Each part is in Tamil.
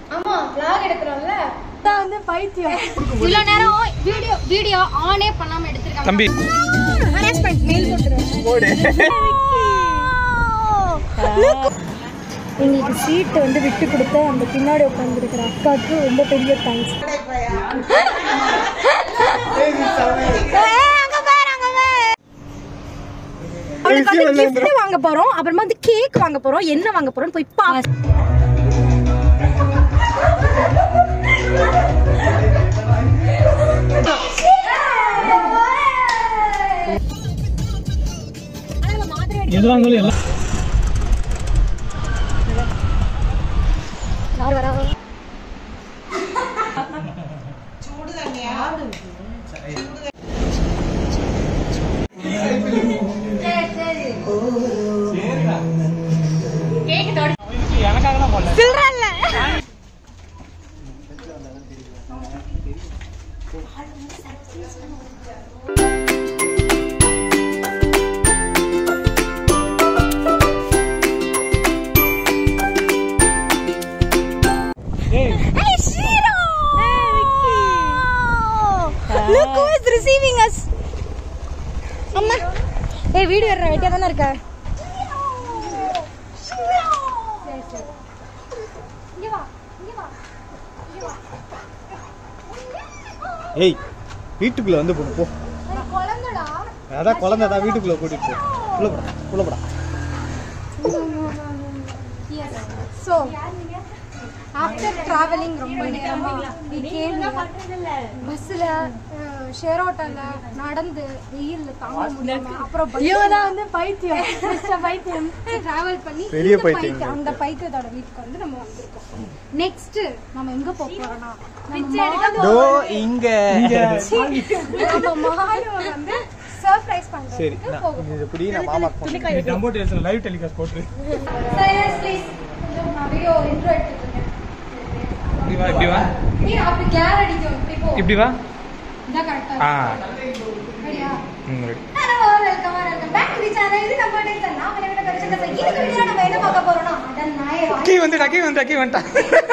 ஆமா vlog எடுக்கிறோம்ல நான் வந்து பைத்தியம் இவ்வளவு நேரம் வீடியோ வீடியோ ஆனே பண்ணாம எடுத்திருக்காங்க தம்பி ஹராஸ்மெண்ட் மெயில் போட்டுருவேன் போடு எங்களுக்கு சீட் வந்து விட்டு கொடுத்த அந்த பின்னாடி உட்காந்துருக்கிற அக்காவுக்கு ரொம்ப பெரிய தேங்க்ஸ் அவளுக்கு வந்து gift வாங்க போறோம் அப்புறமா வந்து கேக் வாங்க போறோம் என்ன வாங்க போறோம் போய் பா எது வாங்கலும் எல்லாம் யார் வரா எனக்காக தான் போடல சில்றல்ல ஏய் Hey, Shiro! Look who is receiving us. அம்மா ஏய் வீடியோ எடுற வெட்டியா தானே இருக்க ஏய் வீட்டுக்குள்ள வந்து போடு போ குழந்தைடா அதான் குழந்தை தான் வீட்டுக்குள்ள கூட்டிட்டு போ உள்ள போடா உள்ள போடா ஸோ ஆஃப்டர் ட்ராவலிங் ரொம்ப நேரமா பஸ்ஸில் ஷேர் ஆட்டோவில் நடந்து வெயிலில் தாங்க முடியாம அப்புறம் இவதான் வந்து பைத்தியம் பைத்தியம் ட்ராவல் பண்ணி பெரிய இந்த பைத்தியம். பைத்தியம், அந்த பைத்தியத்தோட வீட்டுக்கு வந்து நம்ம வந்திருக்கோம் நெக்ஸ்ட் நம்ம எங்க போக போறோம்னா நம்ம தோ மாலு- இங்க நம்ம மாலுவை வந்து சர்ப்ரைஸ் சரி பண்றதுக்கு நான் போக இது இப்படி நான் மாமா நீ டம்போ டேஸ்ல லைவ் டெலிகாஸ்ட் போட்டு சைலன்ஸ் ப்ளீஸ் கொஞ்சம் நான் வீடியோ இன்ட்ரோ எடுத்துட்டு இருக்கேன் இப்படி வா இப்படி வா நீ அப்படி கேர் அடிக்கும் இப்படி போ இப்படி வா இதான் கரெக்டா ஆ சரியா ம் ready hello welcome welcome back to the channel இது நம்ம டேஸ் நான் உங்களை விட கரெக்டா பேசுறேன் இதுக்கு வீடியோ நம்ம என்ன பார்க்க போறோம்னா அதான் நாயர் கீ வந்துட்டா கீ வந்துட்டா கீ வந்துட்டா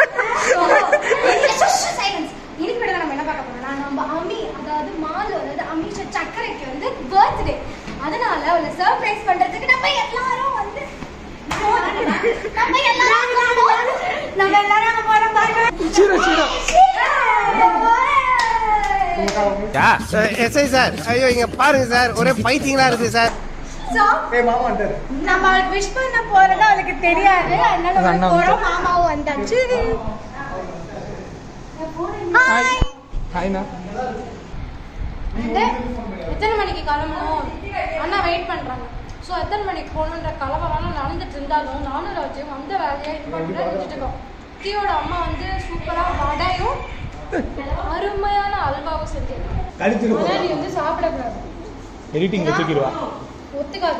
சைலன்ஸ் இதுக்கு வீடியோ நம்ம என்ன பார்க்க போறோம்னா நம்ம அம்மி அதாவது மாலு அதாவது அமிஷா சக்கரைக்கு வந்து பர்த்டே அதனால அவளை சர்ப்ரைஸ் பண்றதுக்கு நம்ம எல்லாரும் வந்து நம்ம எல்லாரும் நம்ம எல்லாரும் அங்க போறோம் பாருங்க சீரோ சீரோ எஸ்ஐ சார் ஐயோ இங்க பாருங்க சார் ஒரே பைத்தியங்களா இருக்கு சார் சோ ஏய் மாமா வந்துட்டாரு நம்ம அவளுக்கு விஷ் பண்ண போறது அவளுக்கு தெரியாது அதனால அது அவளுக்கு அண்ணா போறோம் மாமாவும் வந்தாச்சு ஹாய் ஹாய்ண்ணா வந்து எத்தனை மணிக்கு கிளம்பணும் அண்ணா வெயிட் பண்றாங்க ஸோ எத்தனை மணிக்கு போகணுன்ற கலவரம் நடந்துட்டு இருந்தாலும் நானும் ராஜும் அந்த வேலையை விட்டுட்டு இருக்கோம் கீயோட அம்மா வந்து சூப்பரா வடையும் அருமையான அல்வாவும் செஞ்சிருக்காங்க கழிச்சிட்டு ஆனா நீ வந்து சாப்பிடக்கூடாது எடிட்டிங்ல தூக்கிடுவா ஒத்துக்காது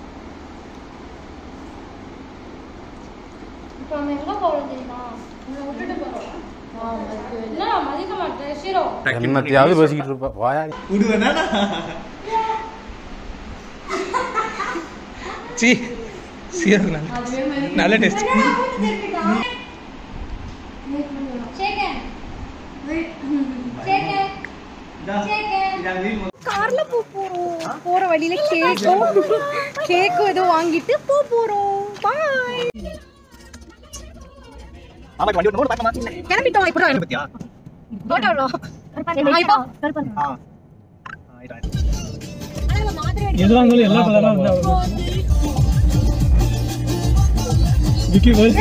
இப்போ நம்ம எங்க போறோம் தெரியுமா உன்னை விட்டுட்டு போறோம் என்ன நான் மதிக்க மாட்டேன் ஷீரோ என்னத்தையாவது பேசிக்கிட்டு இருப்பா வாயா விடுவேனா சி சீரோ நல்ல டேஸ்ட் சேகன் சேகன் சேகன் கார்ல போ போறோம் போற வழியில கேக்கும் கேக்கும் ஏதோ வாங்கிட்டு போ போறோம் பாய் மாமா வண்டி ஓட்டு பாக்கமா கிளம்பிட்டோம் இப்போ பத்தியா போட்டோம் ஆ ஆ எது வாங்கலும் எல்லா கலரா இருந்தா விக்கி போய்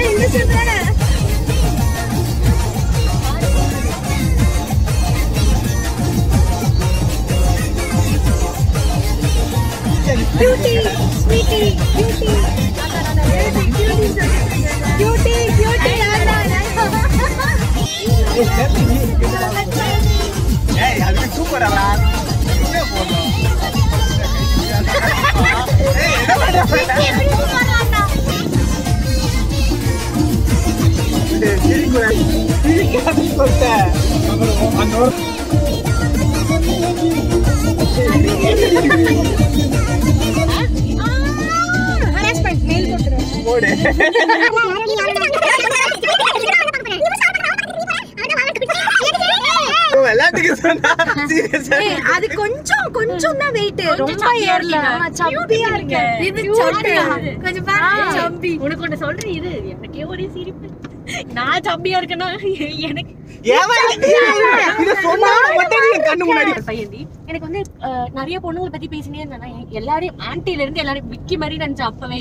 beauty sweety beauty beauty beauty ஏய் அதுக்கு சூப்பரா என்ன போடணும் ஏய் என்ன பண்ற ஹராஸ்மெண்ட் மெயில் போட்டுருவேன் போடு போடு விளையாட்டுக்கு சொன்னா serious ஆ ஏய், அது கொஞ்சம் கொஞ்சம் தான் வெயிட் ரொம்ப ஏறல ஆமா, சப்பியா இருக்கு இது சப்பியா கொஞ்சம் பாருங்க சப்பி உனக்கு ஒண்ணு சொல்றேன் இது எனக்கே ஒரே சிரிப்பு நான் சம்பியா இருக்கேன்னா எனக்கு ஏம்மா இது- இத சொன்னா மட்டும் நீ என் கண்ணு முன்னாடி பையன்டி எனக்கு வந்து அஹ், நிறைய பொண்ணுங்களை பத்தி பேசினே இருந்தா எல்லாரையும் ஆன்ட்டில இருந்து எல்லாரையும் விக்கி மாதிரி நினைச்சேன் அப்பவே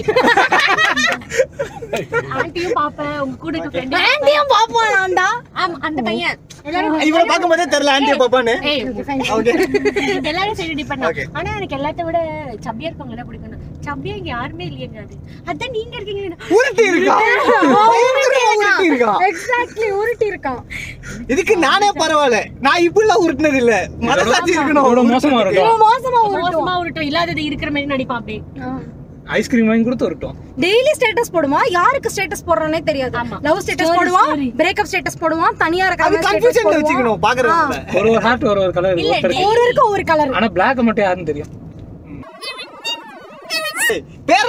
ஆன்ட்டியும் பாப்பேன் உங்க கூட இருக்க ஃப்ரெண்ட் ஆண்டியும் பாப்போம் நான்டா ஆமா அந்த பையன் எல்லாரும் இவள பாக்கும்போதே தெரியல ஆண்டிய பாப்பான்னு ஏய், ஓகே எல்லாரும் சரி டிபெண்ட் Okay. ஆனா எனக்கு எல்லாத்த விட சப்பியா இருக்கவங்க தான் பிடிக்கும் சப்பியா இங்க யாருமே இல்லையங்க அது அதான் நீங்க இருக்கீங்க உருட்டி இருக்கா பயங்கரமா உருட்டி இருக்கா எக்ஸாக்ட்லி உருட்டி இருக்கான் இதுக்கு நானே பரவாயில்ல நான் இப்படிலாம் உருட்டினது இல்ல மனசாட்சி இதோட இருக்கணும் மோசமா இருக்கும் இவன் மோசமா உருட்டுவான் மோசமா உருட்டும் இல்லாதது இருக்கிற மாதிரி நடிப்பான் அப்படியே ஐஸ்கிரீம் வாங்கி கொடுத்து வரட்டும் டெய்லி ஸ்டேட்டஸ் போடுவான் யாருக்கு ஸ்டேட்டஸ் போடுறானே தெரியாது ஆமா. லவ் ஸ்டேட்டஸ் Story, போடுவான் story. பிரேக்கப் ஸ்டேட்டஸ் போடுவான் தனியா அது இருக்காங்க கன்ஃபியூஷன்ல வச்சுக்கணும் பாக்குறவங்க ஒரு ஒரு ஹார்ட் ஒரு ஒரு கலர் இல்ல, ஒருத்தருக்கு ஒருவருக்கு ஒவ்வொரு கலர் ஆனா பிளாக் மட்டும் யாருன்னு தெரியும் பேர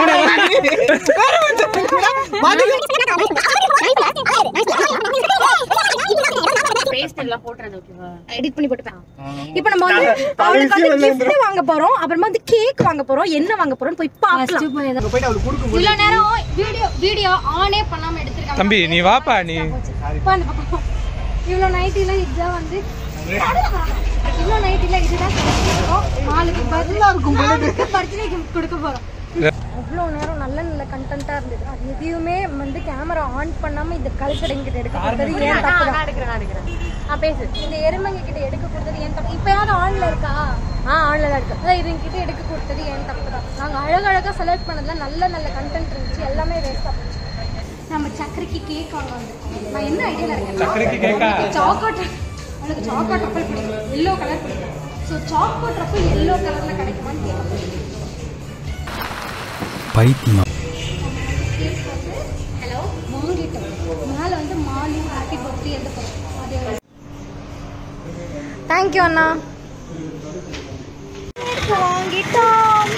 பேஸ்ட் எல்லாம் போட்டுறது ஓகேவா எடிட் பண்ணி போட்டுப்பேன் இப்போ நம்ம வந்து அவளுக்கு வந்து gift வாங்க போறோம் அப்புறமா வந்து கேக் வாங்க போறோம் என்ன வாங்க போறோம் போய் பார்க்கலாம் போயிட்டு அவளுக்கு கொடுக்கும் இவ்வளவு நேரம் வீடியோ வீடியோ ஆனே பண்ணாம எடுத்திருக்காங்க தம்பி நீ வாப்பா நீ அப்பா, அந்த பக்கம். இவ்வளவு நைட்டில இதுதான் வந்து இவ்வளவு நைட்டில இதுதான் கிடைச்சிருக்கோம் நாளைக்கு பர்த்டே பர்த்டே கிஃப்ட் கொடுக்க போறோம் அவ்வளோ நேரம் நல்ல நல்ல கண்டென்ட்டா இருந்தது அது எதையுமே வந்து கேமரா ஆன் பண்ணாம இந்த கல்கடைங்க கிட்ட எடுக்க கொடுத்தது ஏன் தப்பு நான் எடுக்கிறேன் நான் எடுக்கிறேன் ஆ பேசு இந்த எருமைங்க கிட்ட எடுக்க கொடுத்தது ஏன் தப்பு இப்ப யாரும் ஆன்ல இருக்கா ஆ ஆன்ல தான் இருக்கு அதான் இதுங்க கிட்ட எடுக்க கொடுத்தது ஏன் தப்பு தான் நாங்க அழகழகா செலக்ட் பண்ணதுல நல்ல நல்ல கண்டென்ட் இருந்துச்சு எல்லாமே வேஸ்டா போச்சு நம்ம சக்கரைக்கு கேக் வாங்க வந்திருக்கோம் நான் என்ன ஐடியால சக்கரைக்கு cake ஆ? இருக்கேன் சாக்லேட் எனக்கு சாக்லேட் ரஃபல் பிடிக்கும் எல்லோ கலர் பிடிக்கும் ஸோ சாக்லேட் ரஃபல் எல்லோ கலர்ல கிடைக்குமான்னு கேட்க பைத்தியம் கேக் வந்து ஹலோ வாங்கிட்டோம் மேலே வந்து மாலு ஹாப்பி பர்த்டே எந்த படம் அது தேங்க்யூ அண்ணா வாங்கிட்டோம்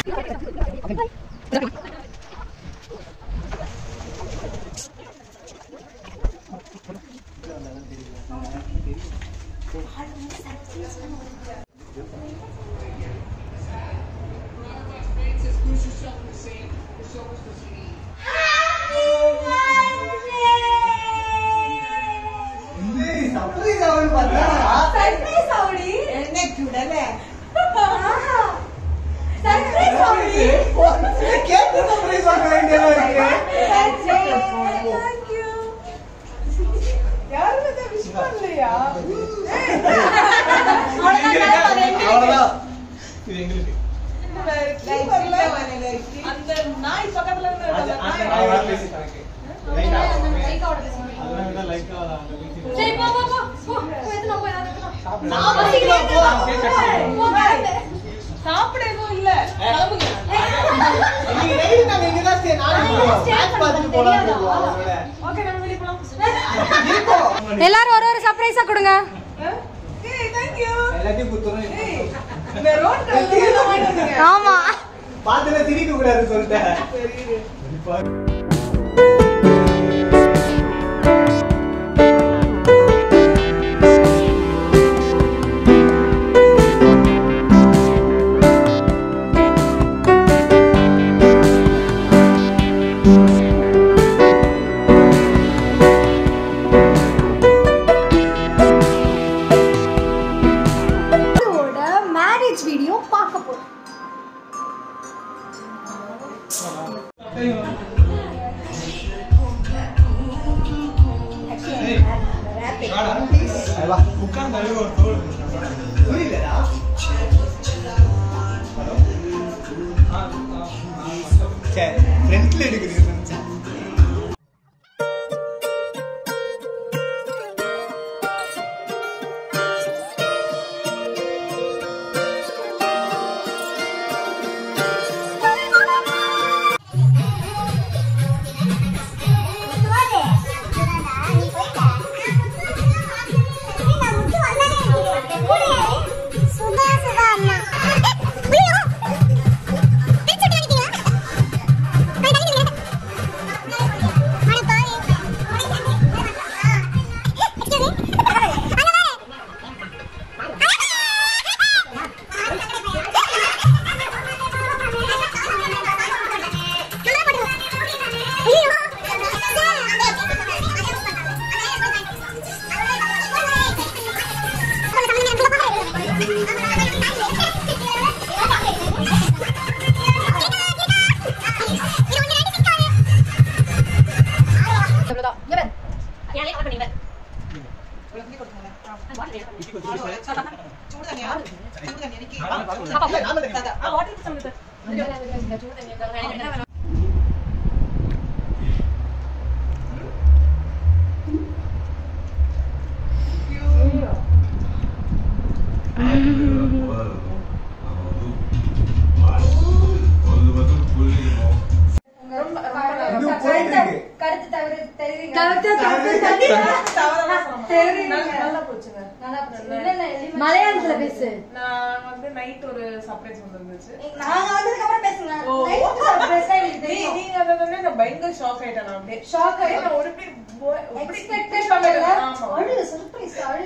சரி போ போ போ போ போய் எடுத்துட்டு வா, போய் எடுத்துட்டு வா. போ, கிளம்பு. எல்லாரும் ஒரு ஒரு சர்ப்ரைஸா கொடுங்க ஆமா பாத்துல திரிக்க கூடாது சொல்லிட்டேன் இதோட மேரேஜ் வீடியோ பார்க்க போறோம் புரியலடா சரி ஃப்ரண்ட்ல எடுக்குது நினைச்சேன் சுதா சுதா அண்ணா ஏன் ஆன் பண்ணீங்க கருத்து தவிர தெரியுங்க மலையாளத்துல பேசு நான் வந்து நைட் ஒரு சர்ப்ரைஸ் ஒன்று இருந்துச்சு நாங்க வந்ததுக்கு அப்புறம் பேசுங்க ஓ. Night surprise தான் எங்களுக்கு நீ- தெரியும். நீங்க அதை வந்து நான் பயங்கர ஷாக் ஆயிட்டேன் நான் அப்படியே Shock ஆயிட்டேன். ஏன்னா ஒரு இப்படி போ- இப்படி Expected பண்ணல. பண்ணல. ஆமா. அழு, surprise, அழு.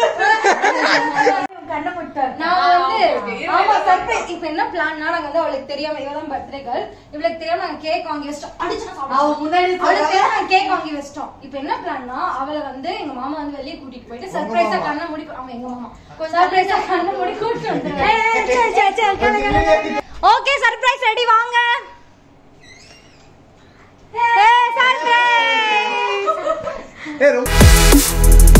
கண்ணை போட்டாரு. நான் வந்து ஆ, okay. இரு, ஆமா இரு, சர்ப்ரைஸ் இப்போ என்ன பிளான்னா நாங்க வந்து அவளுக்கு தெரியாம இவ தான் பர்த்டே கேர்ள் இவளுக்கு தெரியாம நாங்க கேக் வாங்கி வச்சிட்டோம் அடிச்சு அவ முன்னாடி அவளுக்கு தெரியாம நாங்க கேக் வாங்கி வச்சிட்டோம் இப்போ என்ன பிளான்னா அவளை வந்து எங்க மாமா வந்து வெளியே கூட்டிட்டு போயிட்டு சர்ப்ரைஸா கண்ணை மூடி ஆமா எங்க மாமா சர்ப்ரைஸா கண்ணை மூடி கூட்டிட்டு வந்துருவாங்க ஓகே சர்ப்ரைஸ் ரெடி வாங்க ஏ ரொம்ப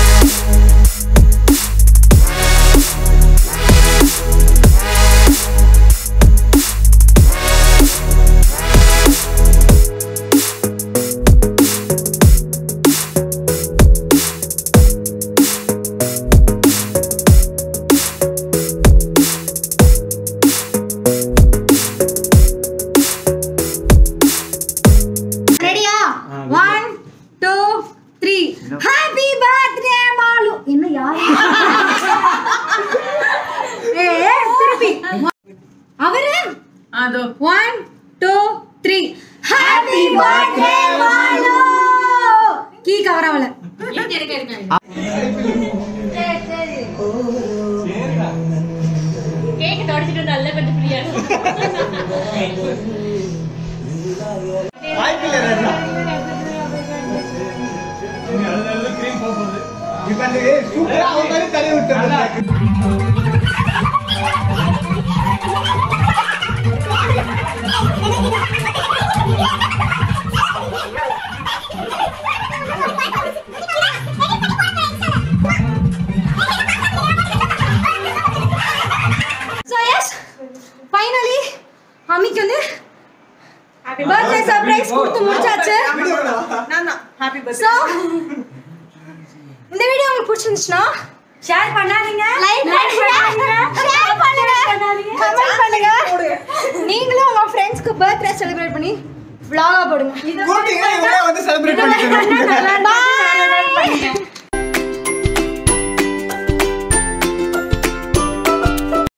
ரெடியா one two three happy birthday Malu என்ன யாரு ஏ ஏ, திருப்பி அவரு அதோ one two three happy birthday Malu கீ கவர் ஆகல இருங்க இருங்க இருங்க கேக் தொடச்சிட்டு நல்ல கொஞ்சம் ஃப்ரீயா வாய்ப்பில்லை ராஜா. இப்ப அந்த சூப்பரா அவன் மாதிரி தடவி விட்டுறாங்க. ஸோ எஸ் ஃபைனலி அம்மிக்கு வந்து பர்த்டே சர்ப்ரைஸ் கொடுத்து முடிச்சாச்சு நான் தான் ஹாப்பி ஸோ பர்த்டே இந்த வீடியோ உங்களுக்கு பிடிச்சிருந்துச்சுன்னா ஷேர் பண்ணாதீங்க லைக் பண்ணுங்க ஷேர் பண்ணுங்க கமெண்ட் பண்ணுங்க நீங்களும் உங்க ஃப்ரெண்ட்ஸ்க்கு பர்த்டே செலிப்ரேட் பண்ணி vlog போடுங்க கூப்பிட்டீங்கன்னா இவரே வந்து celebrate பண்ணிக்கணும். Bye.